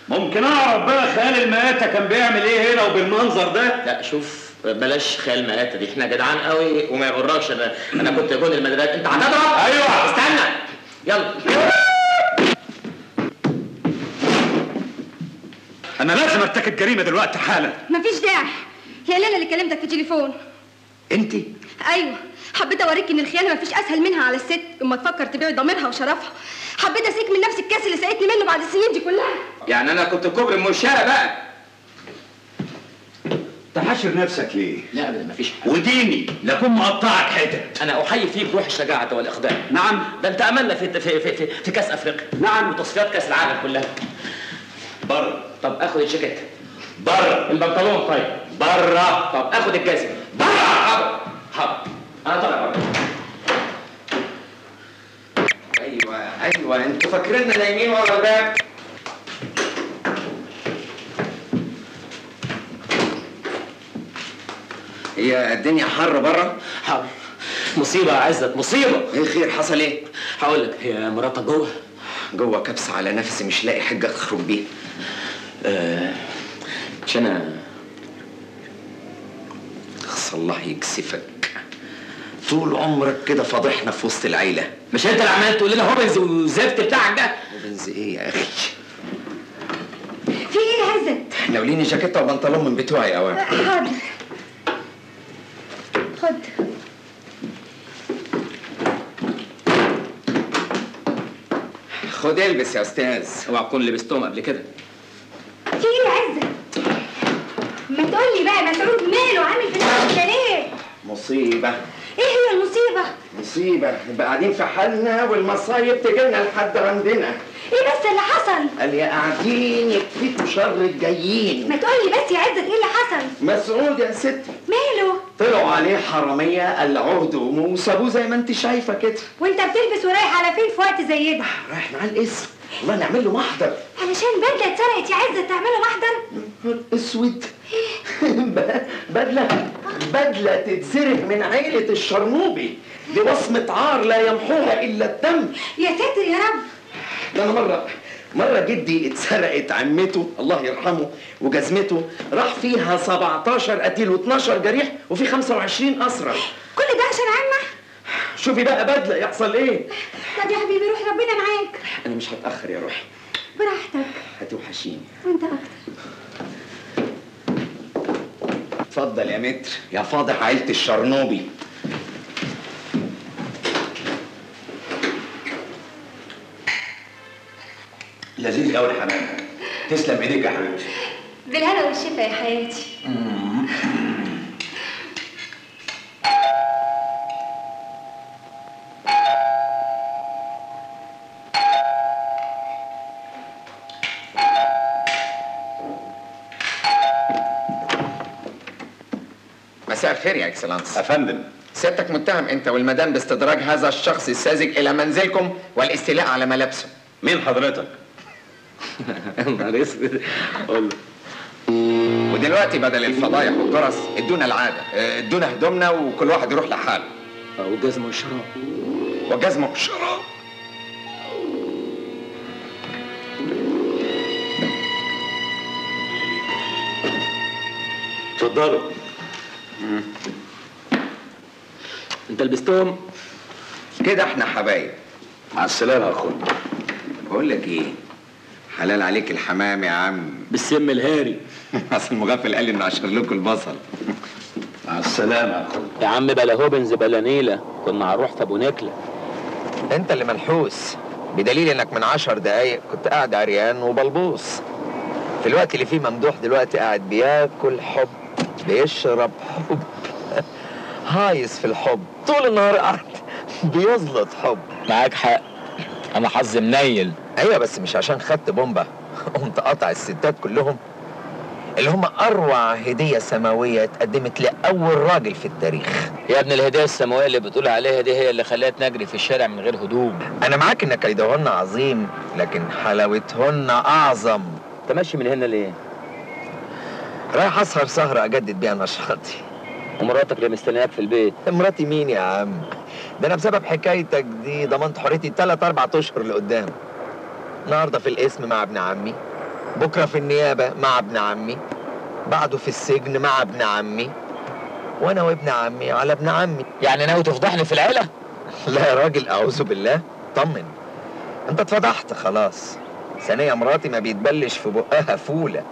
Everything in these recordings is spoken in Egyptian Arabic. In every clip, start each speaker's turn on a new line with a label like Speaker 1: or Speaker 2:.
Speaker 1: ممكن اعرف بقى خيال المآتة كان بيعمل ايه هنا وبالمنظر ده
Speaker 2: لا شوف بلاش خيال مآتة دي احنا جدعان قوي وما يغركش انا انا كنت جون المدرسة انت هتضرب
Speaker 1: أيوة.
Speaker 2: استنى يلا
Speaker 1: انا لازم ارتكب جريمه دلوقتي حالا
Speaker 3: مفيش داعي هي ليلى اللي كلمتك في تليفون
Speaker 1: انت
Speaker 3: ايوه حبيت اوريك ان الخيانه مفيش اسهل منها على الست اما تفكر تبيع ضميرها وشرفها حبيت اسيك من نفس الكاس اللي سقيتني منه بعد السنين دي كلها
Speaker 2: يعني انا كنت كوبري المشارة بقى
Speaker 1: تحشر نفسك ليه
Speaker 2: لا ابدا مفيش حاجة
Speaker 1: وديني لاكون مقطعك حتت
Speaker 2: انا احيي فيك روح الشجاعة والاقدام
Speaker 1: نعم
Speaker 2: ده انت املنا في في في, في, في كاس افريقيا
Speaker 1: نعم.
Speaker 2: وتصفيات كاس العالم كلها
Speaker 1: بره
Speaker 2: طب اخد الجاكيت
Speaker 1: بره
Speaker 2: البنطلون طيب
Speaker 1: بره
Speaker 2: طب اخد الجزمة
Speaker 1: بره
Speaker 2: حاضر حاضر انا طالع بره
Speaker 4: ايوه ايوه انتوا فاكريننا نايمين ورا الباب هي الدنيا حر بره
Speaker 2: حاضر مصيبة يا عزت مصيبة
Speaker 4: ايه خير حصل ايه
Speaker 2: هقول لك هي مراتك جوه
Speaker 4: جوه كبسه على نفسي مش لاقي حاجه اخرج بيها
Speaker 2: آه، مش انا
Speaker 4: خص الله يكسفك طول عمرك كده فاضحنا في وسط العيله
Speaker 2: مش انت اللي عمال تقول لنا هوبنز والزفت بتاعك ده
Speaker 4: وبنز ايه يا اخي
Speaker 3: في ايه يا عزت
Speaker 4: ناوليني جاكيته وبنطلون من بتوعي يا اوام
Speaker 3: حاضر خد
Speaker 4: خد البس يا استاذ
Speaker 2: اوعى تكون لبستهم قبل كده
Speaker 3: في ايه يا عزت ما تقول لي بقى مسعود ماله عامل في نفسك كده ليه
Speaker 4: مصيبه
Speaker 3: ايه هي المصيبه
Speaker 4: مصيبه نبقى قاعدين في حالنا والمصايب تجينا لحد عندنا
Speaker 3: ايه بس اللي حصل
Speaker 4: قال يا قاعدين يكفيكوا شر الجايين
Speaker 3: ما تقول لي بس يا عزت ايه اللي حصل
Speaker 4: مسعود يا ستي
Speaker 3: ماله
Speaker 4: طلعوا عليه حرامية قلعوه هدومه وسابوه زي ما انت شايفة كده
Speaker 3: وانت بتلبس ورايح على فين في وقت زي ده
Speaker 4: رايح معاه الاسم والله نعمل له محضر
Speaker 3: علشان بدله اتسرقت يا عزت تعملوا محضر
Speaker 4: نهار اسود ب- بدلة بدلة تتزرع من عيلة الشرنوبي دي وصمة عار لا يمحوها إلا الدم
Speaker 3: يا ساتر يا رب
Speaker 4: ده أنا مرة مرة جدي اتسرقت عمته الله يرحمه وجزمته راح فيها 17 قتيل و12 جريح وفي 25 أسرى
Speaker 3: كل ده عشان عمه
Speaker 4: شوفي بقى بدلة يحصل إيه
Speaker 3: طب يا حبيبي روح ربنا معاك
Speaker 4: أنا مش هتأخر يا روحي
Speaker 3: براحتك
Speaker 4: هتوحشيني
Speaker 3: وانت اكتر
Speaker 4: اتفضل يا متر يا فاضح عيلة الشرنوبي
Speaker 1: لذيذ قوي الحمام تسلم ايديك يا حبيبتي
Speaker 3: بالهنا والشفا يا حياتي
Speaker 4: مساء الخير يا اكسلانس
Speaker 1: افندم
Speaker 4: سيادتك متهم انت والمدام باستدراج هذا الشخص الساذج الى منزلكم والاستيلاء على ملابسه
Speaker 1: مين حضرتك
Speaker 2: نهار اسود قول له.
Speaker 4: ودلوقتي بدل الفضايح والجرس ادونا العاده اه، ادونا هدومنا وكل واحد يروح لحاله
Speaker 2: آه، والجزمة والشراب
Speaker 4: وجزمه وشراب
Speaker 1: اتفضلوا
Speaker 2: انت لبستهم
Speaker 4: كده احنا حبايب
Speaker 1: مع السلامه يا اخويا
Speaker 4: بقول لك ايه حلال عليك الحمام يا عم
Speaker 2: بالسم الهاري
Speaker 4: اصل المغفل قال لي انه عشر لكم البصل
Speaker 1: مع السلامه يا اخويا
Speaker 2: يا عم بلا هوبنز بلا نيلة كنا هنروح في ابو نكلة
Speaker 4: انت اللي منحوس بدليل انك من عشر دقايق كنت قاعد عريان وبلبوص في الوقت اللي فيه ممدوح دلوقتي قاعد بياكل حب بيشرب حب هايس في الحب طول النهار قاعد بيزلط حب
Speaker 2: معاك حق انا حظي منيل
Speaker 4: ايوه بس مش عشان خدت بومبا قمت قاطع الستات كلهم اللي هم اروع هديه سماويه اتقدمت لاول راجل في التاريخ
Speaker 2: يا ابن الهدايا السماوية اللي بتقول عليها دي هي اللي خلتنا نجري في الشارع من غير هدوم
Speaker 4: انا معاك ان كيدهن عظيم لكن حلاوتهن اعظم
Speaker 2: انت ماشي من هنا ليه؟
Speaker 4: رايح اسهر سهره اجدد بيها نشاطي
Speaker 2: ومراتك اللي مستنياك في البيت
Speaker 4: مراتي مين يا عم ده انا بسبب حكايتك دي ضمنت حريتي ثلاث اربع اشهر لقدام النهارده في القسم مع ابن عمي بكرة في النيابة مع ابن عمي بعده في السجن مع ابن عمي وانا وابن عمي على ابن عمي
Speaker 2: يعني ناوي تفضحني في العيله
Speaker 4: لا يا راجل اعوذ بالله طمن انت اتفضحت خلاص ثانية مراتي ما بيتبلش في بقها فولة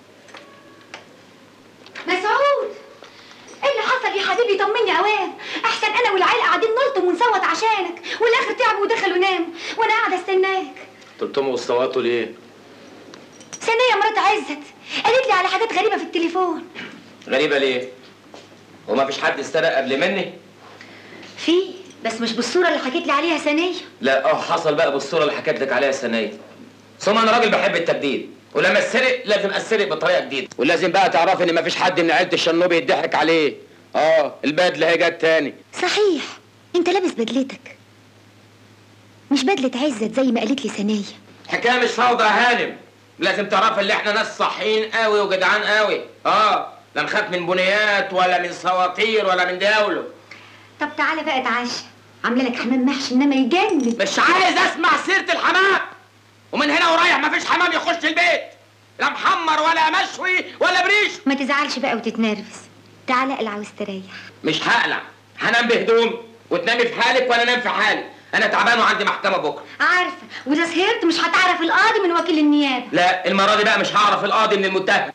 Speaker 3: مسعود ايه اللي حصل يا حبيبي طمني اوام احسن انا والعيله قاعدين نلطم ونصوت عشانك والاخر تعبوا ودخلوا ناموا وانا قاعده استناك
Speaker 2: تلتموا واستواتوا ليه
Speaker 3: ثانيه مرات عزت قالت لي على حاجات غريبه في التليفون
Speaker 2: غريبه ليه وما فيش حد استرق قبل مني
Speaker 3: في بس مش بالصوره اللي حكيت لي عليها ثانيه
Speaker 2: لا اه حصل بقى بالصوره اللي حكيت لك عليها السنه ثم انا راجل بحب التجديد ولما اسرق لازم اسرق بطريقه جديده ولازم بقى تعرفي ان مفيش حد من عيله الشنوبي يضحك عليه اه البدله هي جت تاني
Speaker 3: صحيح انت لابس بدلتك مش بدله عزت زي ما قالت لي ثانيه
Speaker 2: الحكايه مش فوضى يا هانم لازم تعرفي ان احنا ناس صحيين قوي وجدعان قوي اه لا نخاف من بنيات ولا من سواطير ولا من دولة
Speaker 3: طب تعالى بقى اتعشى عامله لك حمام محشي انما يجنن
Speaker 2: مش عايز اسمع سيره الحمام ومن هنا ورايح مفيش حمام يخش البيت لا محمر ولا مشوي ولا بريش
Speaker 3: ما تزعلش بقى وتتنرفز تعالى اقلع واستريح
Speaker 2: مش هقلع هنام بهدوم وتنامي في حالك وانا انام في حالي انا تعبان وعندي محكمه بكره
Speaker 3: عارفه واذا سهرت مش هتعرف القاضي من وكيل النيابه
Speaker 2: لا المره دي بقى مش هعرف القاضي من المتهم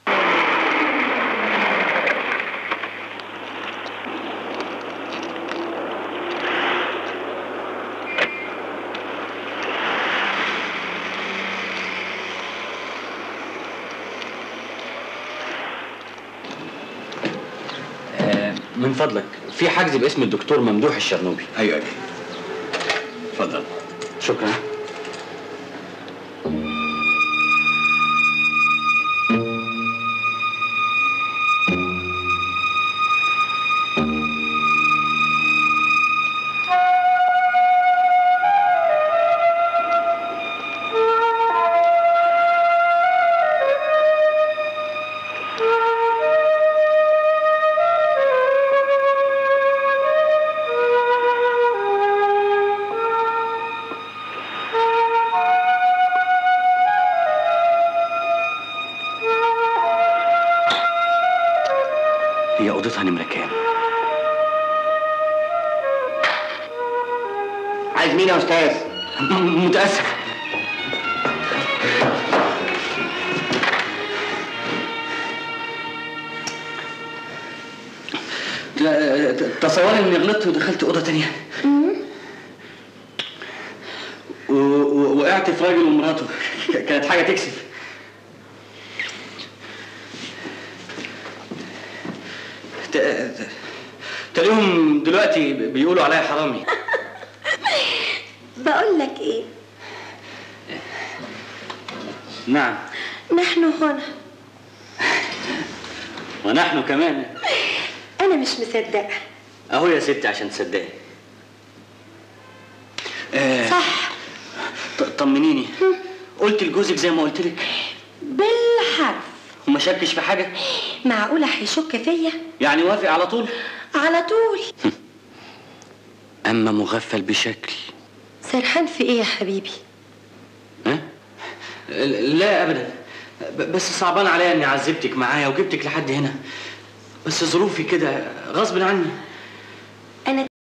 Speaker 1: آه، من فضلك في حجز باسم الدكتور ممدوح الشرنوبي
Speaker 5: ايوه ايوه اتفضل
Speaker 1: شكرا هي اوضتها نمره كام
Speaker 2: عايز مين يا استاذ
Speaker 1: م- متاسف لا، ت- تصوري اني غلطت ودخلت اوضه تانية و- و- وقعت في راجل ومراته ك- كانت حاجه تكسف ت- ت- تلاقيهم دلوقتي بيقولوا عليا حرامي
Speaker 3: بقول لك ايه
Speaker 1: نعم
Speaker 3: نحن هنا
Speaker 1: ونحن كمان
Speaker 3: انا مش مصدقه
Speaker 1: اهو يا ستي عشان تصدقي آه
Speaker 3: صح
Speaker 1: ط- طمنيني قلت لجوزك زي ما قلت لك
Speaker 3: بالحرف
Speaker 1: وما شكش في حاجه
Speaker 3: معقوله هيشك فيا
Speaker 1: يعني وافق على طول
Speaker 3: على طول
Speaker 1: اما مغفل بشكل
Speaker 3: سرحان في ايه يا حبيبي
Speaker 1: ها لا ابدا ب- بس صعبان عليا اني عذبتك معايا وجبتك لحد هنا بس ظروفي كده غصب عني
Speaker 3: انا